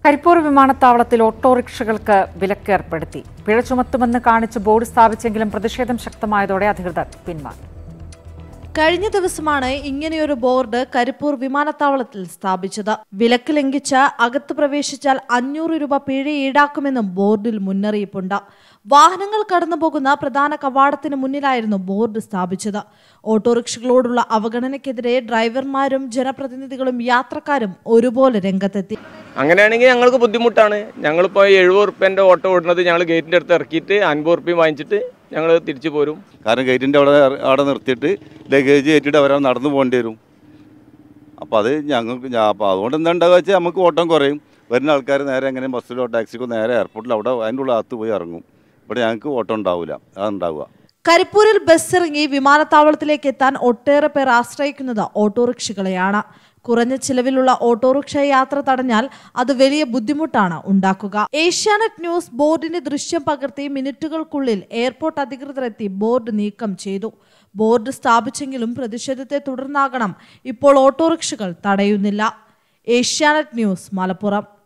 കരിപ്പൂർ വിമാനത്താവളത്തിൽ ഓട്ടോറിക്ഷകൾക്ക് വിലക്ക് ഏർപ്പെടുത്തി പിഴ ചുമത്തുമെന്ന് കാണിച്ച് ബോർഡ് സ്ഥാപിച്ചെങ്കിലും പ്രതിഷേധം ശക്തമായതോടെ അധികൃതർ പിന്മാറി കഴിഞ്ഞ ദിവസമാണ് ഇങ്ങനെയൊരു ബോർഡ് കരിപ്പൂർ വിമാനത്താവളത്തിൽ സ്ഥാപിച്ചത് വിലക്ക് ലംഘിച്ച് അകത്ത് പ്രവേശിച്ചാൽ അഞ്ഞൂറ് രൂപ പിഴ ഈടാക്കുമെന്നും ബോർഡിൽ മുന്നറിയിപ്പുണ്ട് വാഹനങ്ങൾ കടന്നുപോകുന്ന പ്രധാന കവാടത്തിന് മുന്നിലായിരുന്നു ബോർഡ് സ്ഥാപിച്ചത് ഓട്ടോറിക്ഷകളോടുള്ള അവഗണനയ്ക്കെതിരെ ഡ്രൈവർമാരും ജനപ്രതിനിധികളും യാത്രക്കാരും ഒരുപോലെ രംഗത്തെത്തി അങ്ങനെയാണെങ്കിൽ ഞങ്ങൾക്ക് ബുദ്ധിമുട്ടാണ് ഞങ്ങളിപ്പോൾ എഴുപത് റുപ്യൻ്റെ ഓട്ടോ ഓടുന്നത് ഞങ്ങൾ ഗേറ്റിൻ്റെ അടുത്ത് ഇറക്കിയിട്ട് അൻപത് റുപ്യ വാങ്ങിച്ചിട്ട് ഞങ്ങൾ തിരിച്ചു പോരും കാരണം ഗേറ്റിൻ്റെ അവിടെ അവിടെ നിർത്തിയിട്ട് ലഗേജ് കയറ്റിയിട്ട് അവരെ നടന്നു പോകേണ്ടി വരും അപ്പോൾ അത് ഞങ്ങൾക്ക് ഞാൻ അപ്പോൾ അതുകൊണ്ട് എന്താ ഉണ്ടാകുക വെച്ചാൽ നമുക്ക് ഓട്ടം കുറയും വരുന്ന ആൾക്കാർ നേരെ എങ്ങനെ ബസ്സിലോ ടാക്സിക്കോ നേരെ എയർപോർട്ടിൽ അവിടെ അതിൻ്റെ ഉള്ള അകത്ത് പോയി ഇറങ്ങും ഇവിടെ ഞങ്ങൾക്ക് ഓട്ടം ഉണ്ടാവില്ല അതുണ്ടാവുക കരിപ്പൂരിൽ ബസ് ഇറങ്ങി വിമാനത്താവളത്തിലേക്ക് എത്താൻ ഒട്ടേറെ പേർ ആശ്രയിക്കുന്നത് ഓട്ടോറിക്ഷകളെയാണ് കുറഞ്ഞ ചിലവിലുള്ള ഓട്ടോറിക്ഷ യാത്ര തടഞ്ഞാൽ അത് വലിയ ബുദ്ധിമുട്ടാണ് ഉണ്ടാക്കുക ഏഷ്യാനെറ്റ് ന്യൂസ് ബോർഡിന്റെ ദൃശ്യം പകർത്തി മിനിറ്റുകൾക്കുള്ളിൽ എയർപോർട്ട് അധികൃതർ എത്തി ബോർഡ് നീക്കം ചെയ്തു ബോർഡ് സ്ഥാപിച്ചെങ്കിലും പ്രതിഷേധത്തെ തുടർന്നാകണം ഇപ്പോൾ ഓട്ടോറിക്ഷകൾ തടയുന്നില്ല ഏഷ്യാനെറ്റ് ന്യൂസ് മലപ്പുറം